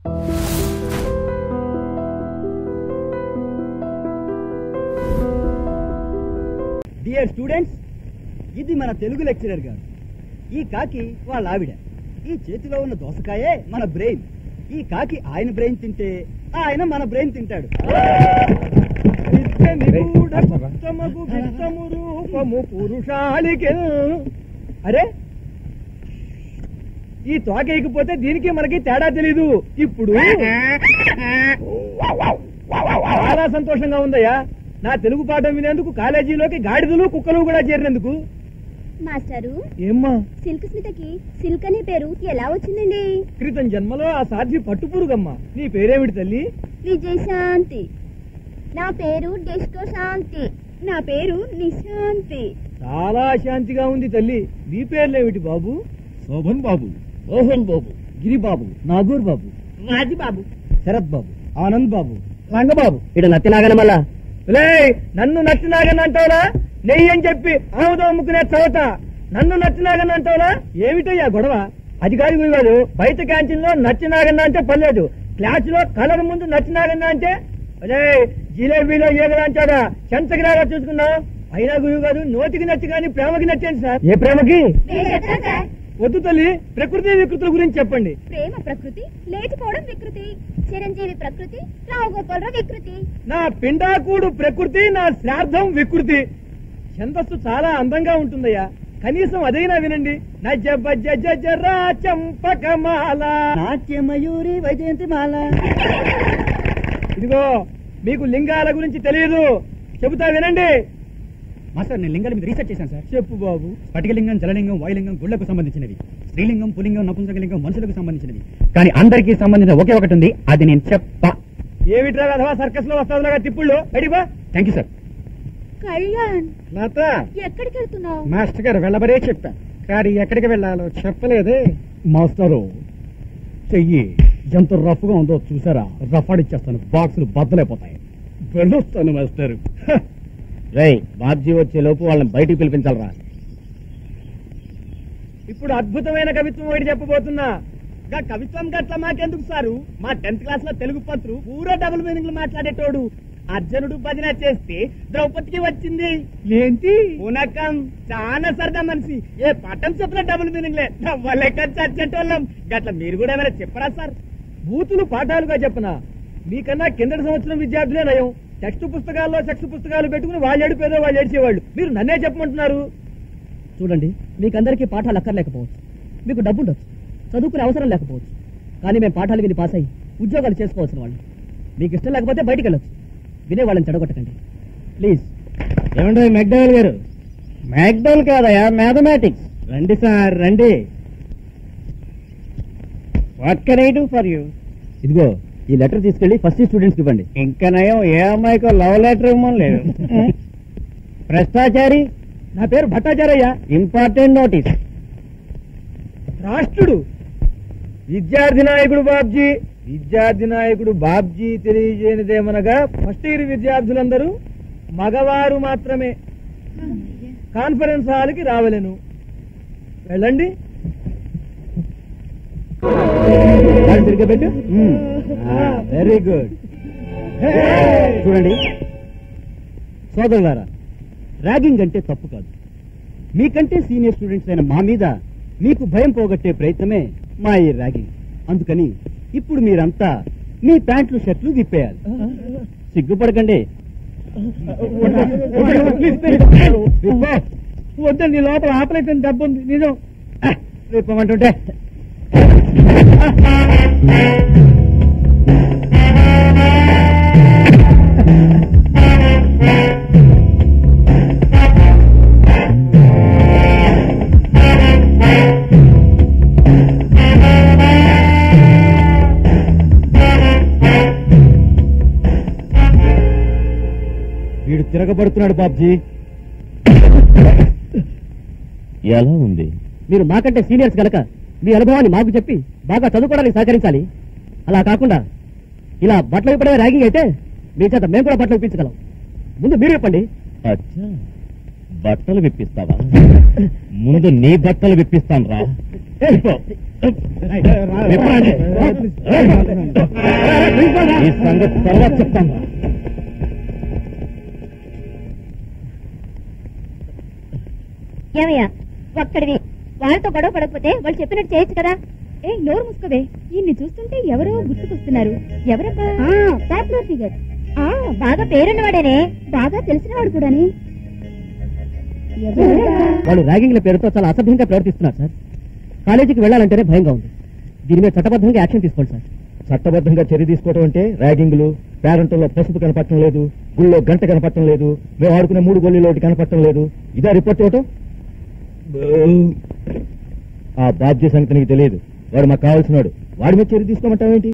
Dear students ఇది మన Telugu lecturer గారు ఈ కాకి వాళ్ళ ఆవిడ ఈ చేతిలో ఉన్న దోసకాయే మన బ్రెయిన్ ఈ కాకి ఆయన బ్రెయిన్ తింటే ఆయన మన బ్రెయిన్ తింటాడు తమకు విత్తము రూపము పురుషాళికి అరే ఈ తోక ఎగిపోతే దీనికి మనకి తేడా తెలీదు ఇప్పుడు చాలా సంతోషంగా ఉందయ్యా నా తెలుగు పాఠం వినేందుకు కాలేజీలోకి గాడిదలు కుక్కలు కూడా చేరినందుకు మాస్టారు ఏమ్మా సిల్క్ స్మితకి సిల్క్ అనే పేరు ఎలా వచ్చిందండి క్రితం జన్మలో ఆ సాధ్వి పట్టుపురుగమ్మా నీ పేరేమిటి తల్లి విజయశాంతి నా పేరు డిస్కో శాంతి నా పేరు నిశాంతి చాలా శాంతిగా ఉంది తల్లి నీ పేర్లేమిటి బాబు శోభన్ బాబు మోహన్ బాబు గిరిబాబు నాగూర్ బాబు రాజీ బాబు శరత్ బాబు ఆనంద్ బాబు రంగబాబు ఇటు నత్తినాగన మళ్ళా రేయ్, నన్ను నచ్చినాగని అంటావురా నెయ్యి అని చెప్పి ఆముదం అమ్ముకునే చవట నన్ను నచ్చినాగని అంటావురా ఏమిటయ్యా గొడవ అది కాదు గురి కాదు బయట క్యాంటీన్ లో నచ్చినాగన్న అంటే పర్లేదు క్లాస్ లో కలర్ ముందు నచ్చినాగన్న అంటే అదే జిలేబీలో ఏగలు అంటాడా చెంచగిరాగా చూసుకున్నావు అయినా గురువు గారు నోటికి నచ్చి కానీ ప్రేమకి నచ్చండి సార్ ఏ ప్రేమకి వద్దు తల్లి ప్రకృతి వికృతుల గురించి చెప్పండి ప్రేమ ప్రకృతి లేచిపోవడం వికృతి చిరంజీవి ప్రకృతి రావు గోపాలరావు వికృతి నా పిండాకుడు ప్రకృతి నా శ్రాద్ధం వికృతి ఛందస్సు చాలా అందంగా ఉంటుందయ్యా కనీసం అదైనా వినండి నజ బజ జజ రా చంపకమాల నాట్య మయూరి వైజయంతి మాల ఇదిగో మీకు లింగాల గురించి తెలియదు చెబుతా వినండి మాస్టర్ నేను లింగాల మీద రీసెర్చ్ చేశాను సార్ చెప్పు బాబు స్ఫటికలింగం జలలింగం వాయులింగం గుళ్లకు సంబంధించినవి స్త్రీలింగం పులింగం నపుంసకలింగం మనుషులకు సంబంధించినవి కానీ అందరికీ సంబంధించిన ఒకే ఒకటి ఉంది అది నేను చెప్పా ఏమిట్రా అథవా సర్కస్ లో వస్తాదులాగా తిప్పుళ్ళు అడివా thank you sir Kalyan Latha ఎక్కడికి వెళ్తున్నావు మాస్టర్ గారు వెళ్ళబరే చెప్పా కానీ ఎక్కడికి వెళ్ళాలో చెప్పలేదే మాస్టరు చెయ్యి ఎంత రఫ్ గా ఉందో చూసారా రఫ్ ఆడిచ్చేస్తాను బాక్సులు బద్దలైపోతాయి వెళ్ళొస్తాను మాస్టర్ రై బాబ్జీ వచ్చే లోపు వాళ్ళని బయటికి పిలిపించాలరా ఇప్పుడు అద్భుతమైన కవిత్వం ఒకటి చెప్పబోతున్నా గా కవిత్వం గట్ల మాకెందుకు సారు మా టెన్త్ క్లాస్ లో తెలుగు పంతులు పూరా డబుల్ మీనింగ్లు మాట్లాడేటోడు అర్జునుడు భజన చేస్తే ద్రౌపదికి వచ్చింది ఏంటి ఉనకం చాలా సరదా మనిషి ఏ పాఠం చెప్పిన డబుల్ మీనింగ్లే నవ్వలేక చచ్చేటోళ్ళం గట్ల మీరు కూడా ఏమైనా చెప్పరా సార్ బూతులు పాఠాలుగా చెప్పనా మీకన్నా కిందటి సంవత్సరం విద్యార్థులే నయం టెక్స్ట్ పుస్తకాల్లో సెక్స్ పుస్తకాలు పెట్టుకుని వాళ్ళు ఏడిపోయేదో వాళ్ళు ఏడ్చేవాళ్ళు మీరు నన్నే చెప్పమంటున్నారు చూడండి మీకందరికీ పాఠాలు అక్కర్లేకపోవచ్చు మీకు డబ్బు ఉండొచ్చు చదువుకునే అవసరం లేకపోవచ్చు కానీ మేము పాఠాలు విని పాస్ అయ్యి ఉద్యోగాలు చేసుకోవాల్సిన వాళ్ళు మీకు ఇష్టం లేకపోతే బయటికి వెళ్ళొచ్చు వినే వాళ్ళని చెడగొట్టకండి ప్లీజ్ ఏమంటే మెక్డవల్ గారు మెక్డవల్ కాదయా మ్యాథమెటిక్స్ రండి సార్ రండి what can I do for you ఇదిగో ఈ లెటర్ తీసుకెళ్లి ఫస్ట్ స్టూడెంట్స్ ఇవ్వండి ఇంకా నయం ఏ అమ్మాయికో లవ్ లెటర్ ఇవ్వమని లేదు భ్రష్టాచారి నా పేరు భట్టాచారయ్య ఇంపార్టెంట్ నోటీస్ రాష్ట్రుడు విద్యార్థి నాయకుడు బాబ్జీ విద్యార్థి నాయకుడు బాబ్జీ తెలియజేయనిదేమనగా ఫస్ట్ ఇయర్ విద్యార్థులందరూ మగవారు మాత్రమే కాన్ఫరెన్స్ హాల్కి రావలేను వెళ్ళండి వెరీ గుడ్ చూడండి సోదరులారా ర్యాగింగ్ అంటే తప్పు కాదు మీకంటే సీనియర్ స్టూడెంట్స్ అయిన మా మీద మీకు భయం పోగొట్టే ప్రయత్నమే మా ఈ ర్యాగింగ్ అందుకని ఇప్పుడు మీరంతా మీ ప్యాంట్లు షర్ట్లు విప్పేయాలి సిగ్గుపడకండి విప్పో. వద్దండి లోపల ఆపరేషన్ డబ్బు ఉంది నిజం విప్పమంటుంటే వీడు తిరగబడుతున్నాడు బాబ్జీ ఎలా ఉంది మీరు మాకంటే సీనియర్స్ గనక మీ అనుభవాన్ని మాకు చెప్పి బాగా చదువుకోవడానికి సహకరించాలి అలా కాకుండా ఇలా బట్టలు ఇప్పడమే ర్యాగింగ్ అయితే మీ చేత మేము కూడా బట్టలు ఇప్పించగలం ముందు మీరు చెప్పండి అచ్చా బట్టలు విప్పిస్తావా ముందు నీ బట్టలు విప్పిస్తాను రా విప్పండి. ఈ సంగతి తర్వాత చెప్తాను ఏమయ్యా ఒక్కడివి వాళ్ళతో గొడవ పడకపోతే వాళ్ళు చెప్పినట్టు చేయొచ్చు కదా ఏ నోరు మూసుకోవే ఈయన్ని చూస్తుంటే ఎవరో గుర్తుకొస్తున్నారు ఎవరబ్బా పాపులర్ ఫిగర్ బాగా పేరున్నవాడేనే బాగా తెలిసినవాడు కూడాని వాళ్ళు ర్యాగింగ్ల పేరుతో చాలా అసభ్యంగా ప్రవర్తిస్తున్నారు సార్ కాలేజీకి వెళ్ళాలంటేనే భయంగా ఉంది దీని మీద చట్టబద్ధంగా యాక్షన్ తీసుకోండి సార్ చట్టబద్ధంగా చర్య తీసుకోవడం అంటే ర్యాగింగ్లు పేరెంట్లో పసుపు కనపడటం లేదు గుళ్ళో గంట కనపడటం లేదు మేము ఆడుకునే మూడు గొల్లీలో ఒకటి కనపడటం లేదు ఇదే రిపోర్ట్ ఇవ్వటం ఆ బాధ్య సంగతి నీకు తెలియదు వాడు మాకు కావాల్సినాడు వాడి మీద చర్య తీసుకోమంటావేంటి